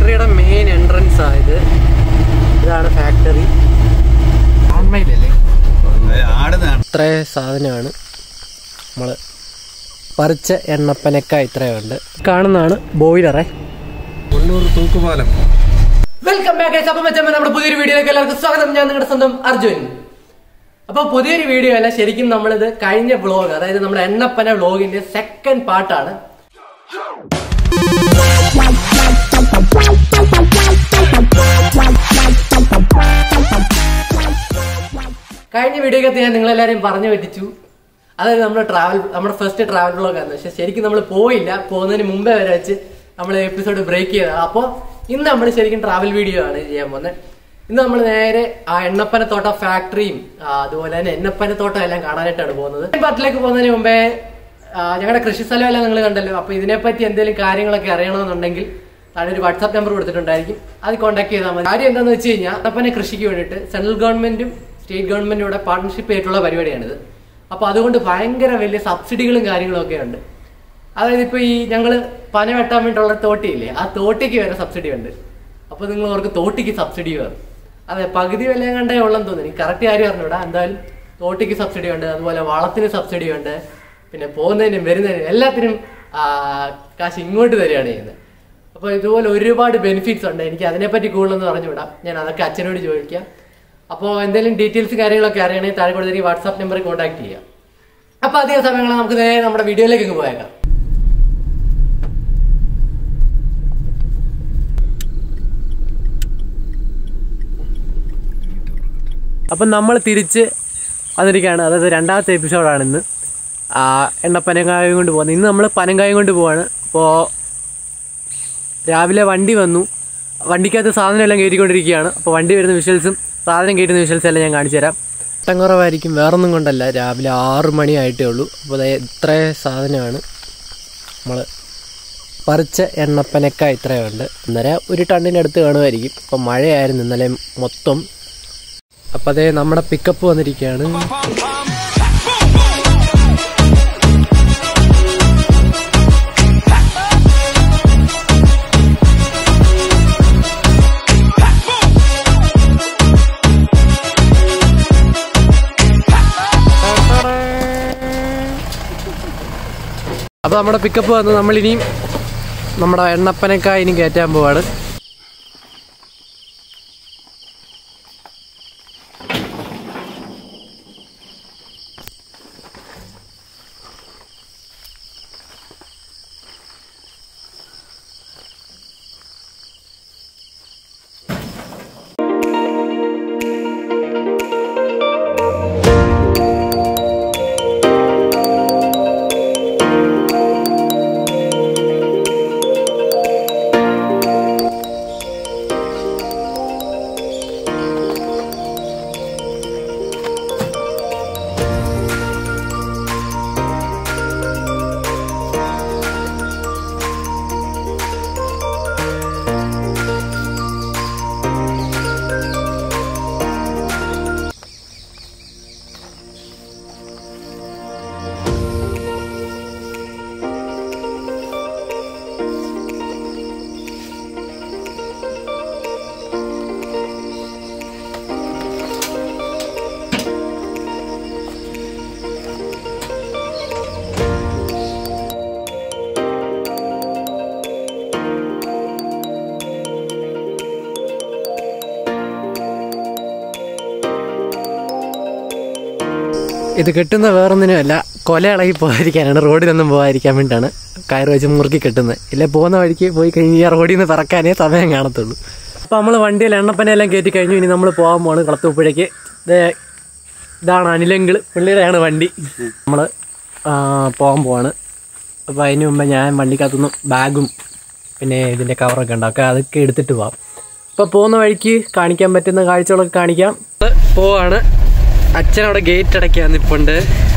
ഫാക്ടറിയുടെ main entrance ആയത് ഇതാണ് ഫാക്ടറി ഓൺമയിലല്ലേ ആടുന്നതാണ് ഇത്ര സാധനമാണ് നമ്മൾ പറിച്ച എണ്ണപ്പനക്ക ഇത്രയുണ്ട് കാണുന്നതാണ് ബോയിലറേ കൊല്ലൂർ തൂക്കുപാലം വെൽക്കം ബാക്ക് അപ്പം വെച്ചമ്മ നമ്മുടെ പുതിയൊരു വീഡിയോയിലേക്ക് എല്ലാവർക്കും സ്വാഗതം ഞാൻ നിങ്ങളുടെ സ്വന്തം അർജുൻ അപ്പൊ പുതിയൊരു വീഡിയോ അല്ല ശരിക്കും നമ്മളിത് കഴിഞ്ഞ വ്ളോഗ് അതായത് നമ്മുടെ എണ്ണപ്പന വ്ളോഗിന്റെ സെക്കൻഡ് പാർട്ടാണ് കഴിഞ്ഞ വീഡിയോക്കകത്ത് ഞാൻ നിങ്ങളെല്ലാവരെയും പറഞ്ഞു പറ്റിച്ചു അതായത് നമ്മുടെ ട്രാവൽ നമ്മുടെ ഫസ്റ്റ് ട്രാവൽ വ്ളോഗാണ് പക്ഷെ ശരിക്കും നമ്മൾ പോയില്ല പോകുന്നതിന് മുമ്പേ വരെ വെച്ച് നമ്മൾ എപ്പിസോഡ് ബ്രേക്ക് ചെയ്തതാണ് അപ്പോൾ ഇന്ന് നമ്മൾ ശരിക്കും ട്രാവൽ വീഡിയോ ആണ് ചെയ്യാൻ പോകുന്നത് ഇന്ന് നമ്മൾ നേരെ ആ എണ്ണപ്പനത്തോട്ട ഫാക്ടറിയും ആ, അതുപോലെ തന്നെ എണ്ണപ്പനത്തോട്ടം എല്ലാം കാണാനായിട്ടാണ് പോകുന്നത് ഈ പാർട്ടിലേക്ക് പോകുന്നതിന് മുമ്പേ ആ, ഞങ്ങളുടെ കൃഷി സ്ഥലമെല്ലാം നിങ്ങൾ കണ്ടല്ലോ അപ്പോൾ ഇതിനെപ്പറ്റി എന്തെങ്കിലും കാര്യങ്ങളൊക്കെ അറിയണമെന്നുണ്ടെങ്കിൽ താഴെ ഒരു വാട്സാപ്പ് നമ്പർ കൊടുത്തിട്ടുണ്ടായിരിക്കും അത് കോൺടാക്ട് ചെയ്താൽ മതി കാര്യം എന്താണെന്ന് വെച്ച് കഴിഞ്ഞാൽ എണ്ണപ്പന കൃഷിക്ക് വേണ്ടിയിട്ട് സെൻട്രൽ ഗവൺമെന്റും സ്റ്റേറ്റ് ഗവൺമെന്റും കൂടെ പാർട്ണർഷിപ്പ് ആയിട്ടുള്ള പരിപാടിയാണിത് അപ്പോൾ അതുകൊണ്ട് ഭയങ്കര വലിയ സബ്സിഡികളും കാര്യങ്ങളും ഒക്കെ ഉണ്ട് അതായത് ഇപ്പൊ ഈ ഞങ്ങള് പന വെട്ടാൻ വേണ്ടിയുള്ള തോട്ടിയില്ലേ ആ തോട്ടിക്ക് വരെ സബ്സിഡി ഉണ്ട് അപ്പൊ നിങ്ങൾ ഓർക്ക് തോട്ടിക്ക് സബ്സിഡി വേണം അതെ പകുതി വില കണ്ടേ ഉള്ളെന്ന് തോന്നുന്നു എനിക്ക് കറക്റ്റ് കാര്യം അറിഞ്ഞൂടാ എന്തായാലും തോട്ടിക്ക് സബ്സിഡി ഉണ്ട് അതുപോലെ വളത്തിന് സബ്സിഡി ഉണ്ട് പിന്നെ പോകുന്നതിനും വരുന്നതിനും എല്ലാത്തിനും ആ, കാശ് ഇങ്ങോട്ട് തരികയാണ് ചെയ്യുന്നത് അപ്പോൾ ഇതുപോലെ ഒരുപാട് ബെനിഫിറ്റ്സ് ഉണ്ട് എനിക്ക് അതിനെപ്പറ്റി കൂടുതലൊന്നും അറിഞ്ഞുവിടാം ഞാൻ അതൊക്കെ അച്ഛനോട് ചോദിക്കാം അപ്പോൾ എന്തെങ്കിലും ഡീറ്റെയിൽസ് കാര്യങ്ങളൊക്കെ അറിയണമെങ്കിൽ താഴെ കൊടുത്തിട്ട് വാട്സാപ്പ് നമ്പറിൽ കോൺടാക്ട് ചെയ്യാം അപ്പോൾ അധിക സമയങ്ങൾ നമുക്ക് നേരെ നമ്മുടെ വീഡിയോയിലേക്ക് അങ്ങ് പോയേക്കാം അപ്പം നമ്മൾ തിരിച്ച് വന്നിരിക്കുകയാണ് അതായത് രണ്ടാമത്തെ എപ്പിസോഡാണ് ഇന്ന് ആ, എണ്ണ പനങ്കായം കൊണ്ട് പോകുന്നത് ഇന്ന് നമ്മൾ പനങ്കായം കൊണ്ട് പോവാണ് അപ്പോൾ രാവിലെ വണ്ടി വന്നു വണ്ടിക്കകത്ത് സാധനം എല്ലാം കയറ്റിക്കൊണ്ടിരിക്കുകയാണ് അപ്പോൾ വണ്ടി വരുന്ന വിഷ്വൽസും സാധനം കയറ്റുന്ന വിഷ്വൽസും എല്ലാം ഞാൻ കാണിച്ചു തരാം ഇഷ്ടം കുറവായിരിക്കും വേറൊന്നും കൊണ്ടല്ല രാവിലെ ആറ് മണി ആയിട്ടേ ഉള്ളൂ അപ്പോൾ ദേ ഇത്ര സാധനമാണ് നമ്മൾ പറിച്ച എണ്ണപ്പനക്ക ഇത്രയുണ്ട് ഇന്നലെ ഒരു ടണ്ണിനടുത്ത് കാണുമായിരിക്കും ഇപ്പം മഴയായിരുന്നു ഇന്നലെ മൊത്തം അപ്പം അതേ നമ്മുടെ പിക്കപ്പ് വന്നിരിക്കുകയാണ് അപ്പൊ നമ്മുടെ പിക്കപ്പ് വന്ന് നമ്മളിനിയും നമ്മുടെ എണ്ണപ്പനക്കായ ഇനി കയറ്റാൻ പോവാണ് ഇത് കെട്ടുന്ന വേറൊന്നിനുമല്ല കൊല ഇളകി പോകാതിരിക്കാനാണ് റോഡിലൊന്നും പോകാതിരിക്കാൻ വേണ്ടിയിട്ടാണ് കയറ് വെച്ച് മുറുക്കി കെട്ടുന്നത് ഇല്ല പോകുന്ന വഴിക്ക് പോയി കഴിഞ്ഞ് ഈ റോഡിൽ നിന്ന് പറക്കാനേ സമയം കാണത്തുള്ളൂ അപ്പോൾ നമ്മൾ വണ്ടിയിൽ എണ്ണപ്പനെല്ലാം കയറ്റി കഴിഞ്ഞു ഇനി നമ്മൾ പോകാൻ പോവാണ് കളത്തുപ്പുഴയ്ക്ക് ദേ ഇതാണ് അനിലെങ്കിൽ പുള്ളിയുടെയാണ് വണ്ടി നമ്മൾ പോകാൻ പോവാണ് അപ്പോൾ അതിന് മുമ്പ് ഞാൻ വണ്ടിക്കകത്തുനിന്ന് ബാഗും പിന്നെ ഇതിൻ്റെ കവറൊക്കെ ഉണ്ട് ഒക്കെ അതൊക്കെ എടുത്തിട്ട് പോവാം അപ്പോൾ പോകുന്ന വഴിക്ക് കാണിക്കാൻ പറ്റുന്ന കാഴ്ചകളൊക്കെ കാണിക്കാം പോവാണ് അച്ഛൻ അവിടെ ഗേറ്റ് അടയ്ക്കാൻ നിപ്പുണ്ട്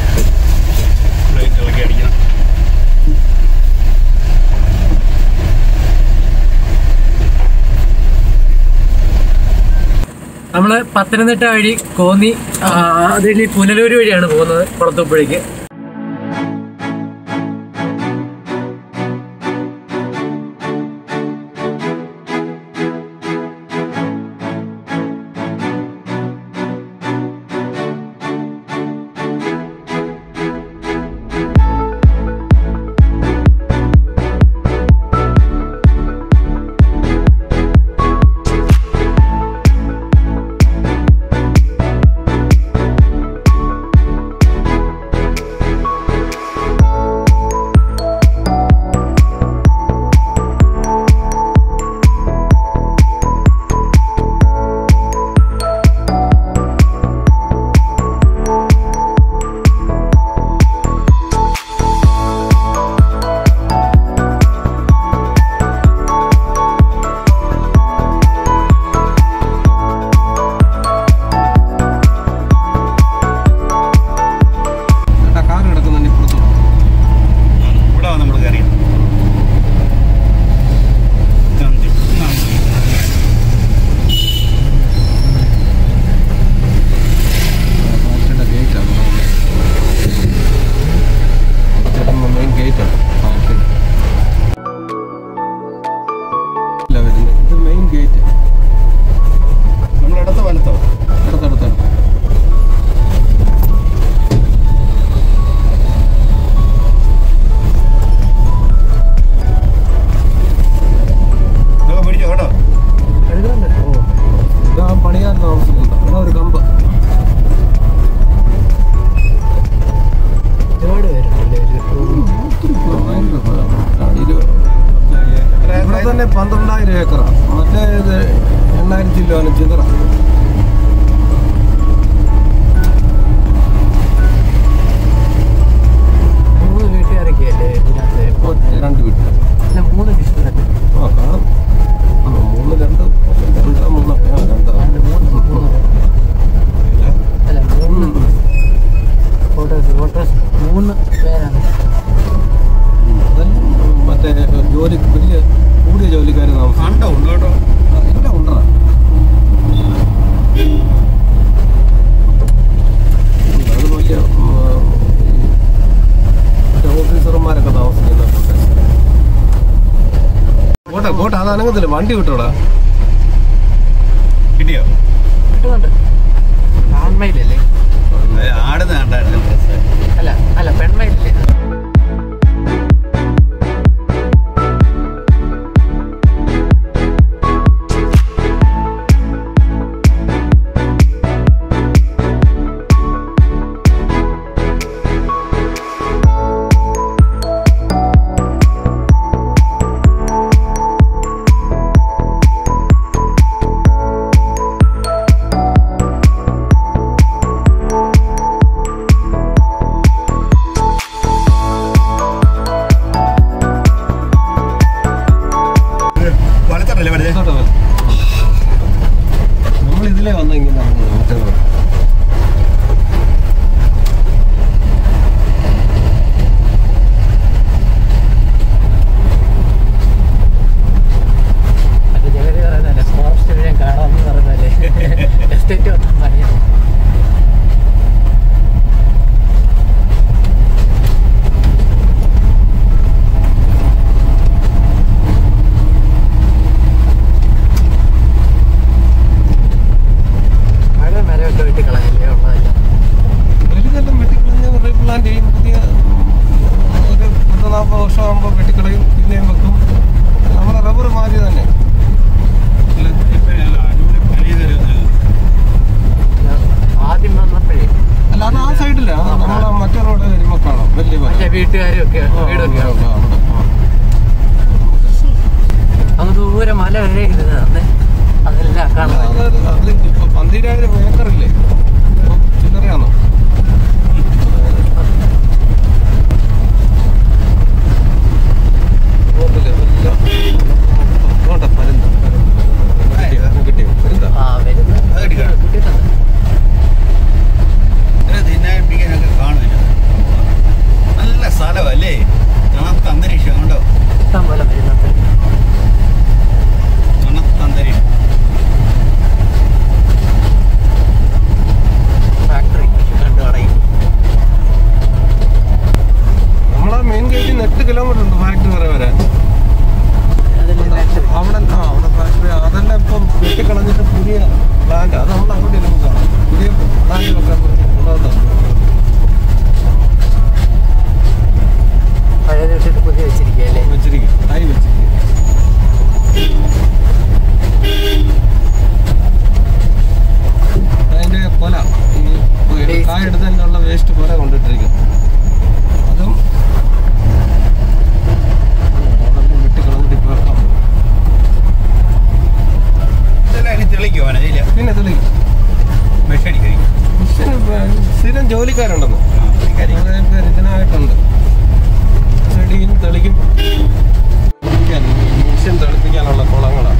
നമ്മള് പത്തനംതിട്ട വഴി കോന്നി ആ, അത് കഴിഞ്ഞ് പുനലൂർ വഴിയാണ് പോകുന്നത് കുളത്തൂപ്പുഴയ്ക്ക് ഗേറ്റ് നമ്മളിടത്ത് വലത്തോ അടുത്തടുത്താണ് ഇതൊക്കെ പിടിച്ചോ കേട്ടോ ഓ ഇതാ പണിയാൻ താമസിക്കുന്നുണ്ട് ഇവിടെ ഒരു കമ്പ് ഒരുപാട് പേരുണ്ടല്ലേ ഒരു ഇവിടെ തന്നെ പന്ത്രണ്ടായിരം ഏക്കറാണ് മറ്റേ ഇത് എണ്ണായിരം ചില്ലോനും ചിതറ മൂന്ന് വീട്ടുകാരൊക്കെ അല്ലേ ഇതിനകത്ത് ഒറ്റ രണ്ട് വീട്ടിൽ അല്ല മൂന്ന് ഡിസ്ട്രിക്റ്റ് ആ കാണും ആ മൂന്ന് രണ്ട് രണ്ടാ മൂന്ന് ആ രണ്ടാ മൂന്ന് മൂന്ന് അല്ല മൂന്ന് ഫോട്ടോസ് ഫോട്ടോസ് മൂന്ന് പേരാണ് അതെല്ലാം മറ്റേ ജോലി വലിയ കൂടിയ ജോലിക്കാർ താമസം കണ്ടോ ഉണ്ട് കേട്ടോ എല്ലാം ഉണ്ടോ അത് വലിയ ഉം, ഈ മറ്റേ ഓഫീസർമാരൊക്കെ താമസിക്കുന്ന കോട്ടേഴ്സ്. പോട്ടെ പോട്ടെ അത് അനങ്ങത്തില്ല വണ്ടി വിട്ടോടാ കിട്ടിയോ കിട്ടുന്നുണ്ട് ആൺമയിലല്ലേ അത് ആടുന്ന കണ്ടായിരുന്നു രസമായി. അല്ല അല്ല പെൺമയിലല്ലേ വലത്തോട്ടല്ലേ വലുത് ഇതോട്ടെ വരൂ. നമ്മൾ ഇതിലേ വന്ന ഇങ്ങനെ ഇറങ്ങുന്നത് മറ്റേ റോഡ്. അത് ജഗതി പറയുന്നല്ലേ ഫോറസ്റ്റ് മുഴുവൻ കാണാമെന്ന് പറയുന്നല്ലേ എസ്റ്റേറ്റ് വന്നാൽ പണിയാണ് മഴ മരമൊക്കെ വെട്ടി കളയല്ലേ ഉള്ളതല്ല വലുതെല്ലാം വെട്ടിക്കളഞ്ഞ് റീപ്ലാന്റ് ചെയ്യും പുതിയ ഒരു പത്ത് നാൽപ്പത് വർഷമാകുമ്പോൾ വെട്ടിക്കളയും പിന്നെയും വെക്കും നമ്മുടെ റബ്ബർ മാറി തന്നെ ഇല്ല, ആദ്യം വന്നപ്പോഴേ അല്ല അത് ആ സൈഡില്ല അത് നമ്മളെ മറ്റേ റോഡ് വരുമ്പോൾ കാണാം വലിയ മരം. മറ്റേ വീട്ടുകാരും ഒക്കെ ആ, വീടൊക്കെ ആ, ആ, അവിടെ, ആ. അങ്ങ് ദൂരെ മല വരെ ഇരുന്നത് അന്ന് അതെല്ലാം അല്ല, കാണാം അത് അത് ഇപ്പൊ പന്തിരായിരം ഏക്കറില്ലേ ഇപ്പൊ ചില്ലറയാണോ റോഡില് എല്ലാം വേണ്ട, പരുന്ത്, പരുന്ത്. കിട്ടിയോ? കിട്ടിയോ? പരുന്താ? ആ വരുന്ന അത് എടുക്കാം. കിട്ടിയിട്ടുണ്ട് ഇത് തിന്നാൻ പിടിക്കാനൊക്കെ കാണും ഇതിനകത്ത്. നല്ല സ്ഥലമല്ലേ തണുത്ത അന്തരീക്ഷം കണ്ടോ ഇഷ്ടം പോലെ വരുന്നുണ്ട് തണുത്ത അന്തരീക്ഷം ഫാക്ടറി കണ്ടു കടയും നമ്മളെ മെയിൻ ഗേറ്റിൽ എട്ട് കിലോമീറ്റർ ഉണ്ട് ഫാക്ടറി വരെ വരാൻ അതെല്ലാം ഫാക്ടറി അവിടെ ആ അവിടെ ഫാക്ടറി അതെല്ലാം ഇപ്പം വെട്ടിക്കളഞ്ഞിട്ട് പുതിയ പ്ലാന്റ് അത് നമ്മൾ അങ്ങോട്ട് നമുക്ക് കാണാം പുതിയ പ്ലാന്റ് വെക്കാൻ കൊണ്ടുവന്നു പഴയത് വെച്ചിട്ട് പുതിയ വെച്ചിരിക്കുകയല്ലേ വെച്ചിരിക്കും തൈ വെച്ചിരിക്കും അതിന്റെ കൊല ഈ Waste. കായ എടുത്തതിനുള്ള വേസ്റ്റ് കൊല കൊണ്ടിട്ടിരിക്കും അതും അതെല്ലാം വെട്ടിക്കളഞ്ഞിട്ട് ഇപ്പോൾ വെക്കാം. ഇതെല്ലാം ഇനി തെളിക്കുവാണ് ഇല്ല പിന്നെ തെളിക്കും മെഷീൻ കഴിക്കും മിഷ്യന് സ്ഥിരം ജോലിക്കാരുണ്ടെന്ന് ആ കഴിക്കും കുറേ പേര് ഇതിനായിട്ടുണ്ട് ചെടിയും തെളിക്കും തെളിക്കാൻ, ഈ മിഷ്യൻ തെളിപ്പിക്കാനുള്ള കുളങ്ങളാണ്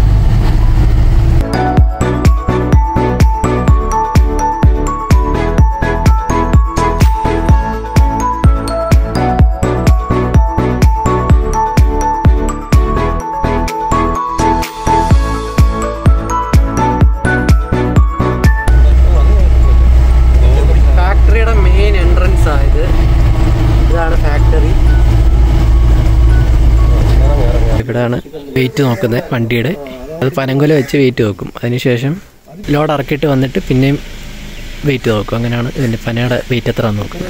ഫാക്ടറിയുടെ മെയിൻ എൻട്രൻസ് ആയത് ഇതാണ് ഫാക്ടറി ഇവിടാണ് വെയിറ്റ് നോക്കുന്നത് വണ്ടിയുടെ അത് പനങ്കൊല വെച്ച് വെയിറ്റ് നോക്കും അതിനുശേഷം ലോഡ് ഇറക്കിയിട്ട് വന്നിട്ട് പിന്നെയും വെയിറ്റ് നോക്കും അങ്ങനെയാണ് ഇതിൻ്റെ പനയുടെ വെയിറ്റ് എത്ര നോക്കും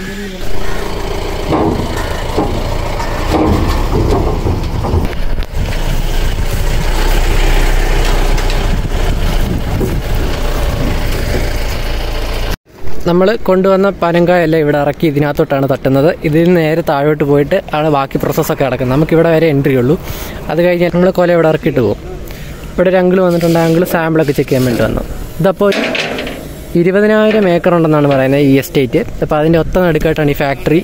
നമ്മൾ കൊണ്ടുവന്ന പനങ്കായെല്ലാം ഇവിടെ ഇറക്കി ഇതിനകത്തോട്ടാണ് തട്ടുന്നത് ഇതിൽ നിന്ന് നേരെ താഴോട്ട് പോയിട്ട് ആണ് ബാക്കി പ്രോസസ്സൊക്കെ നടക്കുന്നത് നമുക്ക് ഇവിടെ വരെ എൻട്രി ഉള്ളൂ അത് കഴിഞ്ഞാൽ നമ്മൾ കൊല ഇവിടെ ഇറക്കിയിട്ട് പോകും ഇവിടെ ഒരു അങ്കിൾ വന്നിട്ടുണ്ട് അങ്കിൾ സാമ്പിളൊക്കെ ചെക്ക് ചെയ്യാൻ വേണ്ടി വന്നു ഇതപ്പോൾ ഇരുപതിനായിരം ഏക്കർ ഉണ്ടെന്നാണ് പറയുന്നത് ഈ എസ്റ്റേറ്റ് അപ്പോൾ അതിൻ്റെ ഒത്ത നടുക്കായിട്ടാണ് ഈ ഫാക്ടറി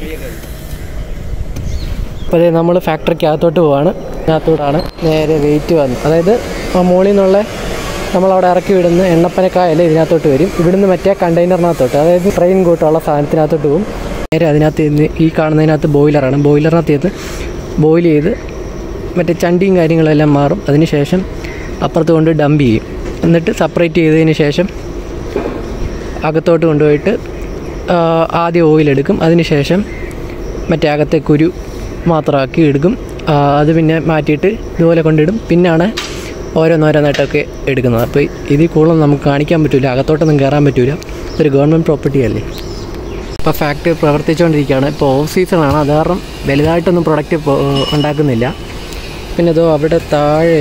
അപ്പോൾ അതേ നമ്മൾ ഫാക്ടറിക്ക് അകത്തോട്ട് പോവാണ് ഇതിനകത്തോട്ടാണ് നേരെ വെയിറ്റ് വന്ന് അതായത് ആ മുകളിൽ നിന്നുള്ള നമ്മളവിടെ ഇറക്കി വിടുന്ന എണ്ണപ്പനക്കായല്ല ഇതിനകത്തോട്ട് വരും ഇവിടുന്ന് മറ്റേ കണ്ടെയ്നറിനകത്തോട്ട് അതായത് ട്രെയിൻ കൂട്ടുള്ള സാധനത്തിനകത്തോട്ട് പോകും നേരെ അതിനകത്ത് നിന്ന് ഈ കാണുന്നതിനകത്ത് ബോയിലറാണ് ബോയിലറിനകത്ത് നിന്ന് ബോയിൽ ചെയ്ത് മറ്റേ ചണ്ടിയും കാര്യങ്ങളെല്ലാം മാറും അതിനുശേഷം അപ്പുറത്ത് കൊണ്ട് ഡംപ് ചെയ്യും എന്നിട്ട് സെപ്പറേറ്റ് ചെയ്തതിന് ശേഷം അകത്തോട്ട് കൊണ്ടുപോയിട്ട് ആ, ആദ്യം ഓയിലെടുക്കും അതിനുശേഷം മറ്റേ അകത്തെ കുരു മാത്രമാക്കി എടുക്കും ആ, അത് പിന്നെ മാറ്റിയിട്ട് ഇതുപോലെ കൊണ്ടിടും പിന്നാണ് ഓരോന്നോരോന്നായിട്ടൊക്കെ എടുക്കുന്നത് അപ്പോൾ ഇതിൽ കൂടുതൽ നമുക്ക് കാണിക്കാൻ പറ്റില്ല അകത്തോട്ടൊന്നും കയറാൻ പറ്റില്ല ഇതൊരു ഗവൺമെൻറ് പ്രോപ്പർട്ടി അല്ലേ ഇപ്പോൾ ഫാക്ടറി പ്രവർത്തിച്ചുകൊണ്ടിരിക്കുകയാണ് ഇപ്പോൾ ഓഫ് സീസണാണ് അത് കാരണം വലുതായിട്ടൊന്നും പ്രൊഡക്റ്റ് ഉണ്ടാക്കുന്നില്ല പിന്നെ ഇതോ അവിടെ താഴെ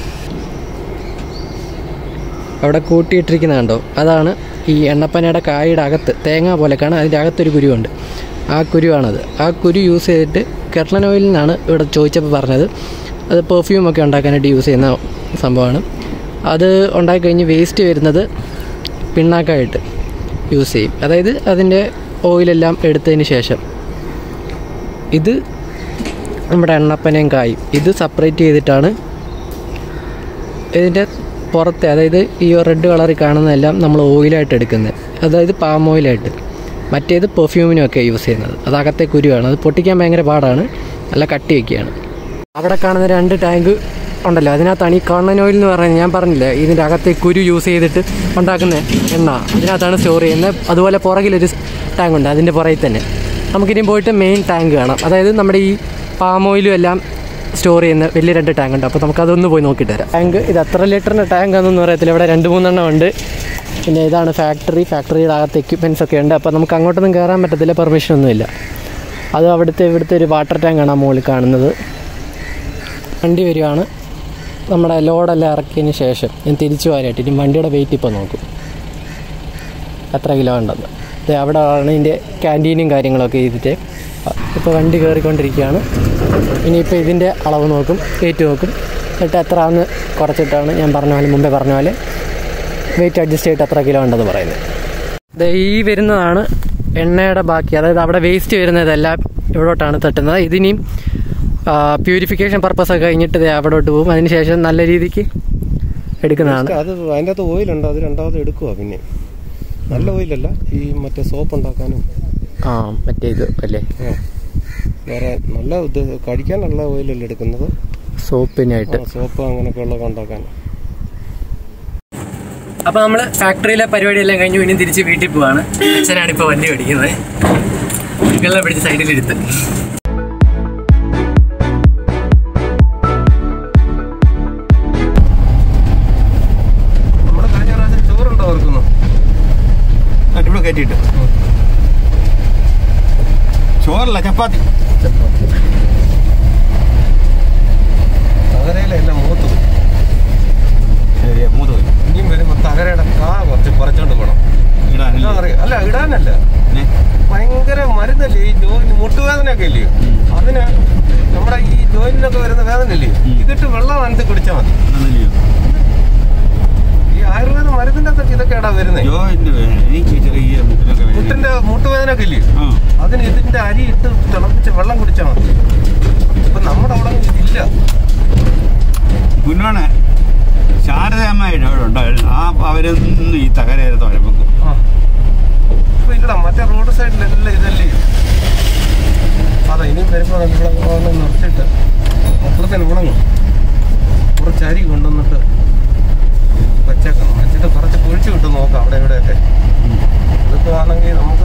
അവിടെ കൂട്ടിയിട്ടിരിക്കുന്ന കണ്ടോ അതാണ് ഈ എണ്ണപ്പനയുടെ കായയുടെ അകത്ത് തേങ്ങ പോലെ കാണാം അതിൻ്റെ അകത്തൊരു കുരുവുണ്ട് ആ കുരുവാണത് ആ കുരു യൂസ് ചെയ്തിട്ട് കെട്ലൻ ഓയിൽ നിന്നാണ് ഇവിടെ ചോദിച്ചപ്പോൾ പറഞ്ഞത് അത് പെർഫ്യൂമൊക്കെ ഉണ്ടാക്കാനായിട്ട് യൂസ് ചെയ്യുന്ന സംഭവമാണ് അത് ഉണ്ടാക്കി കഴിഞ്ഞ് വേസ്റ്റ് വരുന്നത് പിണ്ണാക്കായിട്ട് യൂസ് ചെയ്യും അതായത് അതിൻ്റെ ഓയിലെല്ലാം എടുത്തതിന് ശേഷം ഇത് നമ്മുടെ എണ്ണപ്പനയും കായും ഇത് സെപ്പറേറ്റ് ചെയ്തിട്ടാണ് ഇതിൻ്റെ പുറത്തെ അതായത് ഈ റെഡ് കളറിൽ കാണുന്നതെല്ലാം നമ്മൾ ഓയിലായിട്ട് എടുക്കുന്നത് അതായത് പാം ഓയിലായിട്ട് മറ്റേത് പെർഫ്യൂമിനൊക്കെ യൂസ് ചെയ്യുന്നത് അത് അകത്തെ കുരുവാണ് അത് പൊട്ടിക്കാൻ ഭയങ്കര പാടാണ് നല്ല കട്ടിയൊക്കെയാണ് അവിടെ കാണുന്ന രണ്ട് ടാങ്ക് ഉണ്ടല്ലോ അതിനകത്താണ് ഈ കണ്ണൻ ഓയിൽ എന്ന് പറയുന്നത് ഞാൻ പറഞ്ഞില്ലേ ഇതിൻ്റെ അകത്തെ കുരു യൂസ് ചെയ്തിട്ട് ഉണ്ടാക്കുന്ന എണ്ണ അതിനകത്താണ് സ്റ്റോർ ചെയ്യുന്നത് അതുപോലെ പുറകിലൊരു ടാങ്ക് ഉണ്ട് അതിൻ്റെ പുറകിൽ തന്നെ നമുക്കിനി പോയിട്ട് മെയിൻ ടാങ്ക് കാണാം അതായത് നമ്മുടെ ഈ പാം ഓയിലും എല്ലാം സ്റ്റോർ ചെയ്യുന്ന വലിയ രണ്ട് ടാങ്ക് ഉണ്ട് അപ്പോൾ നമുക്ക് അതൊന്ന് പോയി നോക്കിയിട്ട് വരാം ടാങ്ക് ഇത് എത്ര ലിറ്ററിൻ്റെ ടാങ്ക് ആണെന്നൊന്നും അറിയത്തില്ല ഇവിടെ രണ്ട് മൂന്നെണ്ണം ഉണ്ട് പിന്നെ ഇതാണ് ഫാക്ടറി ഫാക്ടറിയുടെ അകത്ത് എക്യുപ്മെൻറ്റ്സ് ഒക്കെ ഉണ്ട് അപ്പോൾ നമുക്ക് അങ്ങോട്ടൊന്നും കയറാൻ പറ്റത്തില്ല പെർമിഷൻ ഒന്നുമില്ല അത് അവിടുത്തെ ഇവിടുത്തെ ഒരു വാട്ടർ ടാങ്കാണ് ആ മുകളിൽ കാണുന്നത് വണ്ടി വരികയാണ് നമ്മുടെ ലോഡെല്ലാം ഇറക്കിയതിന് ശേഷം ഞാൻ തിരിച്ചു പോകാനായിട്ട് ഇനി വണ്ടിയുടെ വെയിറ്റ് ഇപ്പോൾ നോക്കും എത്ര കിലോ ഉണ്ടെന്ന് ദേ അവിടെ ആണ് ഇതിൻ്റെ ക്യാൻറ്റീനും കാര്യങ്ങളൊക്കെ ചെയ്തിട്ട് ഇപ്പോൾ വണ്ടി കയറിക്കൊണ്ടിരിക്കുകയാണ് ഇനിയിപ്പോൾ ഇതിൻ്റെ അളവ് നോക്കും വെയിറ്റ് നോക്കും എന്നിട്ട് എത്ര ആണെന്ന് കുറച്ചിട്ടാണ് ഞാൻ പറഞ്ഞ പോലെ മുമ്പേ പറഞ്ഞ പോലെ വെയിറ്റ് അഡ്ജസ്റ്റ് ചെയ്തിട്ട് എത്ര കിലോ ഉണ്ടെന്ന് പറയുന്നത് ദേ ഈ വരുന്നതാണ് എണ്ണയുടെ ബാക്കി അതായത് അവിടെ വേസ്റ്റ് വരുന്നതെല്ലാം ഇവിടോട്ടാണ് തട്ടുന്നത് ഇതിനിയും പ്യൂരിഫിക്കേഷൻ പർപ്പസ് ഒക്കെ കഴിഞ്ഞിട്ട് ദേ അവിടോട്ട് പോകും അതിനുശേഷം നല്ല രീതിക്ക് എടുക്കുന്നതാണ് അത് അതിൻ്റെ അകത്ത് ഓയിലുണ്ട് അത് രണ്ടാമത് എടുക്കുക പിന്നെ നല്ല ഓയിലല്ല ഈ മറ്റേ സോപ്പ് ഉണ്ടാക്കാനും ആ മറ്റേ ഇത് അല്ലേ ആ. വേറെ നല്ല ഇത് കഴിക്കാനുള്ള ഓയിലല്ല എടുക്കുന്നത് സോപ്പിനായിട്ട് സോപ്പ് അങ്ങനെയൊക്കെ ഉള്ളതൊക്കെ ഉണ്ടാക്കാൻ അപ്പൊ നമ്മള് ഫാക്ടറിയിലെ പരിപാടിയെല്ലാം കഴിഞ്ഞു ഇനി തിരിച്ച് വീട്ടിൽ പോവാണ് അച്ഛനാണ് ഇപ്പൊ വണ്ടി ഓടിക്കുന്നത് കുട്ടികളെ പിടിച്ച് സൈഡിലിരുത്ത് നമ്മുടെ കഴിഞ്ഞ പ്രാവശ്യം ചോറുണ്ടോ ഓർക്കുന്നു ഇവിടെ കയറ്റിയിട്ട് ചോറല്ല ചപ്പാത്തി തകരയിലെല്ലാം മൂത്ത് പോയി. ശരിയാ മൂന്ന് പോയി ഇനിയും വരുമ്പോ തകരയുടെ കാ കുറച്ച് കുറച്ചോണ്ട് പോകണം ഇടാനില്ല അറിയാം അല്ല ഇടാനല്ല പിന്നെ ഭയങ്കര മരുന്നല്ലേ ഈ ജോയിന് മുട്ടുവേദനയൊക്കെ ഇല്ലയോ അതിന് നമ്മുടെ ഈ ജോയിനൊക്കെ വരുന്ന വേദന ഇല്ലയോ ഉം. ഇതിട്ട് വെള്ളം നനച്ച് കുടിച്ചാൽ മതി അതൊന്നുമില്ലയോ? ഈ ആയുർവേദ മരുന്നിന്റെ അകത്തൊക്കെ ഇതൊക്കെയാടാ വരുന്നത് ജോയിന്റ് വേദന. എനിക്ക് ചെറിയ മുട്ടിനൊക്കെ വേദന. മുട്ടിന്റെ മുട്ടുവേദനയൊക്കെ ഇല്ലയോ ആ അതിന് ഇതിന്റെ അരി ഇട്ട് തിളപ്പിച്ച് വെള്ളം കുടിച്ചാൽ മതി ഇപ്പൊ നമ്മുടെ അവിടെ ഒന്നും ഇതില്ല മുന്നോണ് ശാരദാമ്മയുടെ അവിടെ ഉണ്ടായിരുന്നു ആ അവരൊന്നും ഈ തകരേരെ തുഴപ്പൊക്കും ആ. ഇപ്പൊ ഇല്ലടാ മറ്റേ റോഡ് സൈഡിലെല്ലാം ഇതല്ലേ അതാ ഇനിയും വരുമ്പോ ഇവിടെ ഒന്ന് നിർത്തിയിട്ട് അപ്പുറത്തേന് ഉണങ്ങും കുറച്ച് അരി കൊണ്ടുവന്നിട്ട് വെച്ചേക്കണം വെച്ചിട്ട് കുറച്ച് കുഴിച്ചു വിട്ട് നോക്കാം അവിടെ ഇവിടെയൊക്കെ ഇതിപ്പോ ആണെങ്കിൽ നമുക്ക്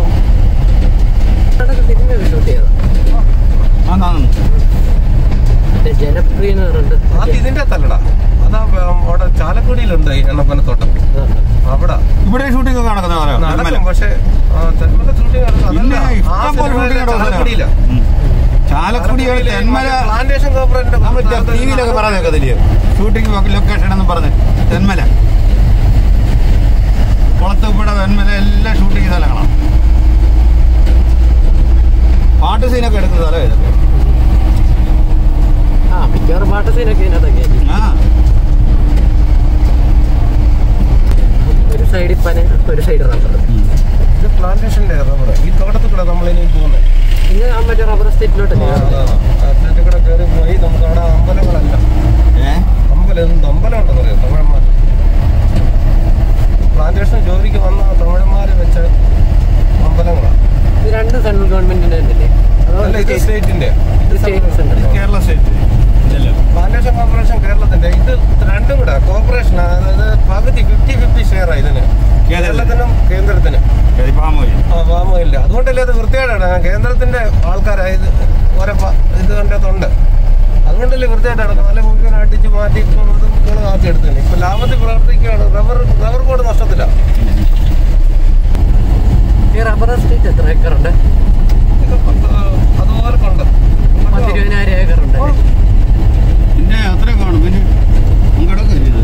ഷൂട്ട് ചെയ്തത് അതാണ് ജനപ്രിയ എന്ന് പറഞ്ഞിട്ട് അത് ഇതിന്റെ അകത്തല്ലടാ അതാ അവിടെ ചാലക്കുടിയിലുണ്ട് ഈ എണ്ണപ്പനത്തോട്ടം അവിടെ ഇവിടെ ഷൂട്ടിംഗ് ഒക്കെ നടക്കുന്ന സ്ഥലമാണ്. നടക്കും പക്ഷെ തെന്മല ഷൂട്ടിംഗ് പിന്നെ ഇഷ്ടം പോലെ ഷൂട്ടിംഗ് നടക്കുന്ന ചാലക്കുടിയില സ്ഥലമാണ്. ഉം. ചാലക്കുടി തെന്മല പ്ലാന്റേഷൻ കോർപ്പറേറ്റിന്റെ നമ്മൾ ടി വിയിലൊക്കെ പറയുന്നേക്കത്തില്ലേ ഷൂട്ടിംഗ് ലൊക്കേഷൻ എന്ന് പറഞ്ഞ് തെന്മല കുളത്തുപ്പുഴ തെന്മല എല്ലാം ഷൂട്ടിംഗ് സ്ഥലങ്ങളാണ് പാട്ട് സീനൊക്കെ എടുക്കുന്ന സ്ഥലം ഇതൊക്കെ ആ മിക്കവാറും പാട്ട് സീനൊക്കെ ഇതിനകത്തൊക്കെ ആയിരിക്കും. ആ ഒരു സൈഡിൽ പന ഒരു സൈഡ് റബ്ബർ ഇത് പ്ലാന്റേഷന്റെ റബ്ബർ ഈ തോട്ടത്തിൽ കൂടെ നമ്മളിനി പോകുന്നത് പിന്നെ ആ മറ്റേ റബ്ബർ എസ്റ്റേറ്റിലോട്ടല്ലേ അതിന്റെ കൂടെ കയറി പോയി നമുക്ക് അവിടെ അമ്പലങ്ങളല്ല ഏ അമ്പലം എന്ത് അമ്പലം ഉണ്ടെന്ന് അറിയാം തമിഴന്മാർ പ്ലാന്റേഷൻ ജോലിക്ക് വന്ന തമിഴന്മാര് വെച്ച അമ്പലങ്ങളാണ് ഇത് രണ്ട് സെൻട്രൽ ഗവൺമെന്റിന്റെ തന്നെയല്ലേ അതോ അല്ല ഇത് സ്റ്റേറ്റിന്റെ ഇത് സ്റ്റേറ്റ് സെന്റർ കേരള സ്റ്റേറ്റ് ഇല്ലല്ലോ പ്ലാന്റേഷൻ കോർപ്പറേഷൻ കേരളത്തിന്റെ ഇത് രണ്ടും കൂടെ കോർപ്പറേഷൻ അതായത് പകുതി ഫിഫ്റ്റി ഫിഫ്റ്റി ഷെയർ ഇതിന് കേരളത്തിനും കേന്ദ്രത്തിനും പാമോയിൽ ആ വാമയില്ല അതുകൊണ്ടല്ലേ അത് വൃത്തികേടാണ് കേന്ദ്രത്തിന്റെ ആൾക്കാരായത് ഓരോ പ- ഇത് കണ്ടതുണ്ട് അതുകൊണ്ടല്ലേ വൃത്തിയായിട്ട് നടക്കുന്നത് നല്ല മുഴുവൻ അടിച്ച് മാറ്റി ഇപ്പം ഇത് നിങ്ങൾ ആക്കി എടുത്തത് ഇപ്പൊ ലാഭത്തിൽ പ്രവർത്തിക്കുകയാണ് റബ്ബർ റബ്ബർ ബോർഡ് നഷ്ടത്തിലാണ് ഈ റബ്ബർ എസ്റ്റേറ്റ് എത്ര ഏക്കർ ഉണ്ട് ഇത് പത്ത് അതുപോലെ കൊണ്ട് പത്തിരുപതിനായിരം ഏക്കർ ഉണ്ട് ഓ, പിന്നെ അത്രയും കാണും പിന്നെ കിടക്കില്ല ഇത്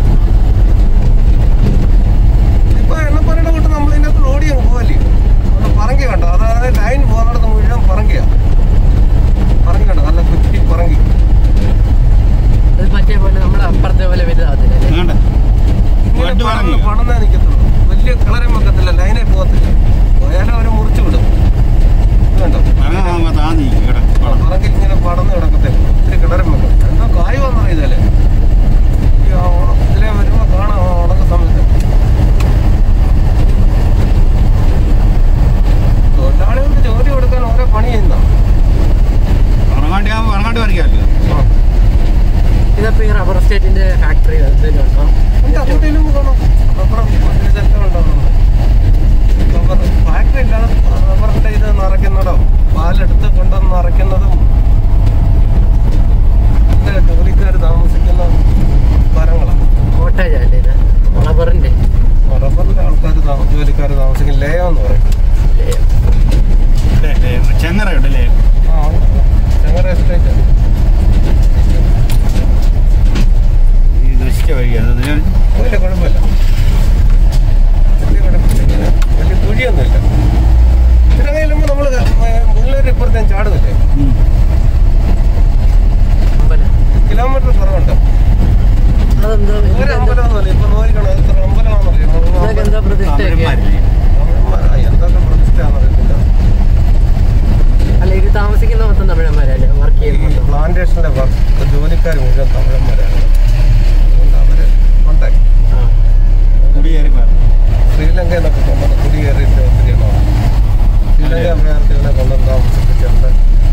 ഇപ്പൊ എണ്ണപ്പനയുടെ കൂട്ട് നമ്മൾ ഇതിനകത്ത് ഓടി അങ്ങ് പോവല്ലേ അവിടെ പറങ്കി കണ്ടോ അതായത് ലൈൻ പോകുന്നിടത്ത് മുഴുവൻ പറങ്കിയാ പറങ്കി കണ്ടോ നല്ല കുറ്റി പറങ്കി അത് മറ്റേ പോലെ നമ്മുടെ അപ്പുറത്തെ പോലെ വലുതാകത്തില്ലേ വേണ്ട ഇങ്ങനെ വണ്ടി പടന്ന് പറങ്കിയാ? പടന്നേ നിൽക്കത്തുള്ളൂ വലിയ കളറും വെക്കത്തില്ല ലൈനെ പോകത്തില്ല പോയാലും അവർ മുറിച്ചു വിടും ഇത് കണ്ടോ അങ്ങനെ താന്നി കിട പറങ്കിൽ ഇങ്ങനെ പടന്ന് കിടക്കത്തില്ല ഇത്തിരി കളറും വെക്കും എന്തോ കായ് വന്നോ ഇതല്ലേ ഈ ആ ഓണം- ഇതിലെ വരുമ്പോ കാണാം ആ ഉണക്ക സമയത്ത് തൊഴിലാളികൾക്ക് ജോലി കൊടുക്കാൻ ഓരോ പണി ചെയ്യുന്ന ഉറങ്ങാണ്ടി ആകുമ്പോൾ ഉറങ്ങാണ്ടി വരയ്ക്കാമല്ലോ ഇതപ്പോ ഈ റബ്ബർ എസ്റ്റേറ്റിന്റെ ഫാക്ടറി എന്തെങ്കിലും ഉണ്ടോ ഉണ്ട് അങ്ങോട്ടേലും കാണാം റബ്ബർ ഇതെല്ലാം ഉണ്ടാകുന്നുണ്ട് റബ്ബർ ഫാക്ടറി ഇല്ലാതെ റബ്ബറിന്റെ ഇത് നിറയ്ക്കുന്നതോ പാലെടുത്ത് കൊണ്ടുവന്ന് നിറയ്ക്കുന്നതും ഒക്കെ ജോലിക്കാർ താമസിക്കുന്ന മരങ്ങളാണ് കോട്ടേജ് അല്ലേ ഇത് റബ്ബറിന്റെ റബ്ബറിന്റെ ആൾക്കാർ ജോലിക്കാർ താമസിക്കുന്ന ലയം എന്ന് പറയും ചെങ്ങറ ഉണ്ടല്ലേ ആ ചെങ്ങര എസ്റ്റേറ്റ് ഈ നശിച്ച വഴിയാണ് അത് ഞാൻ വലിയ കുഴപ്പമില്ല വലിയ കുഴപ്പമില്ല ഇങ്ങനെ വലിയ കുഴിയൊന്നുമില്ല ഇത്രയും ചെല്ലുമ്പോൾ നമ്മൾ മുള്ളൂർ ഇപ്പുറത്തേം ചാടുന്നില്ലേ ഉം. അമ്പലം കിലോമീറ്റർ കുറവുണ്ട് അതെന്തോ ഒരു ഇതെന്തോ- അമ്പലമൊന്നുമല്ല ഇപ്പൊ നോക്കണം എത്ര അമ്പലമാണെന്നറിയോ ഇതൊക്കെ എന്താ പ്രതിഷ്ഠയൊക്കെ തമിഴന്മാരില്ലേ? എന്തൊക്കെ പ്രതിഷ്ഠയാണെന്നറിയത്തില്ല അല്ല ഇത് താമസിക്കുന്ന മൊത്തം തമിഴന്മാരല്ലേ വർക്ക് ഈ ചെയ്യുന്നത് പ്ലാന്റേഷനിലെ വർക്ക് ജോലിക്കാർ മുഴുവൻ തമിഴന്മാരാണ് അതുകൊണ്ട് അവര് കൊണ്ടായി ആ കുടിയേറി പോയത്. ശ്രീലങ്കയിൽ നിന്നൊക്കെ കൊണ്ടുവന്ന് കുടിയേറിയിട്ട് ഒത്തിരി എണ്ണമാണ് ശ്രീലങ്ക അഭയാർത്ഥികളെ കൊണ്ടുവന്ന് താമസിപ്പിച്ചിട്ടുണ്ട്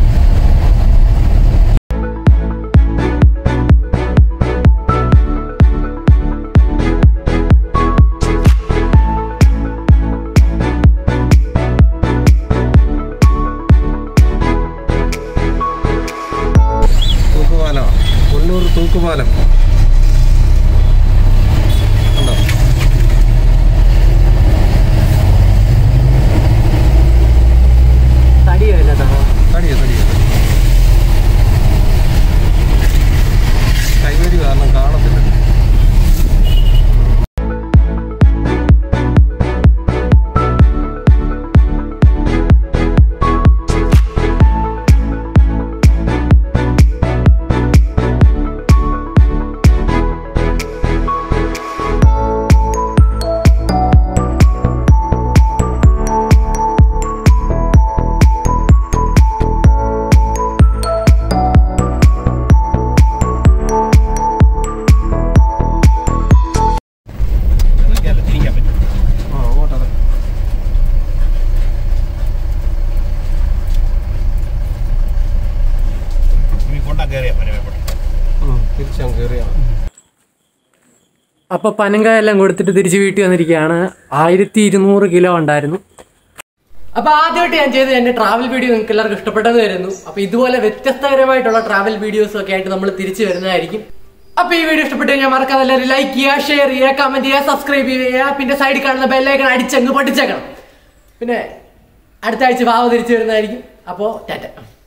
തൂക്കുപാലം കൊല്ലൂർ തൂക്കുപാലം കണ്ടോ തടിയോ ഇല്ല താ തടിയോ തടിയോ കൈവരി കാരണം കാണത്തില്ല അതൊക്കെയല്ല തിരിക്കാൻ പറ്റും. ആ അങ്ങോട്ടത് ഇനി കൊണ്ടാ കയറിയാ പരമേ തിരിച്ചങ്ങ് കയറിയാണ് അപ്പോൾ പനങ്കായ എല്ലാം കൊടുത്തിട്ട് തിരിച്ച് വീട്ടിൽ വന്നിരിക്കുകയാണ് ആയിരത്തി ഇരുന്നൂറ് കിലോ ഉണ്ടായിരുന്നു അപ്പൊ ആദ്യമായിട്ട് ഞാൻ ചെയ്ത എന്റെ ട്രാവൽ വീഡിയോ നിങ്ങൾക്ക് എല്ലാവർക്കും ഇഷ്ടപ്പെട്ടെന്ന് വരുന്നു അപ്പൊ ഇതുപോലെ വ്യത്യസ്തകരമായിട്ടുള്ള ട്രാവൽ വീഡിയോസ് ഒക്കെ ആയിട്ട് നമ്മൾ തിരിച്ചു വരുന്നതായിരിക്കും അപ്പൊ ഈ വീഡിയോ ഇഷ്ടപ്പെട്ടു കഴിഞ്ഞാൽ മറക്കാതെ എല്ലാവരും ലൈക്ക് ചെയ്യുക ഷെയർ ചെയ്യുക കമന്റ് ചെയ്യുക സബ്സ്ക്രൈബ് ചെയ്യുക പിന്നെ സൈഡിൽ കാണുന്ന ബെല്ലൈക്കൺ അടിച്ചങ്ങ് പൊട്ടിച്ചേക്കണം പിന്നെ അടുത്ത ആഴ്ച ഭാവ തിരിച്ചു വരുന്നതായിരിക്കും അപ്പോ ടാറ്റ